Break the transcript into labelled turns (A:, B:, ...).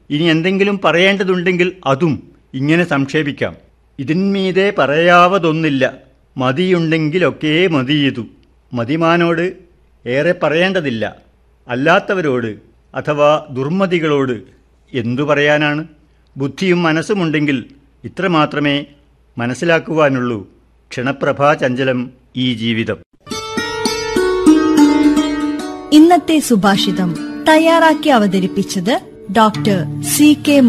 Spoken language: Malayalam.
A: ഇനി എന്തെങ്കിലും പറയേണ്ടതുണ്ടെങ്കിൽ അതും ഇങ്ങനെ സംക്ഷേപിക്കാം ഇതിന്മീതെ പറയാവതൊന്നില്ല മതിയുണ്ടെങ്കിലൊക്കെ മതിയതു മതിമാനോട് ഏറെ പറയേണ്ടതില്ല അല്ലാത്തവരോട് അഥവാ ദുർമതികളോട് എന്തു പറയാനാണ് ബുദ്ധിയും മനസ്സുമുണ്ടെങ്കിൽ ഇത്രമാത്രമേ മനസ്സിലാക്കുവാനുള്ളൂ ക്ഷണപ്രഭാചഞ്ചലം ഈ ജീവിതം
B: ഇന്നത്തെ സുഭാഷിതം തയ്യാറാക്കി അവതരിപ്പിച്ചത് ഡോക്ടർ സി കെ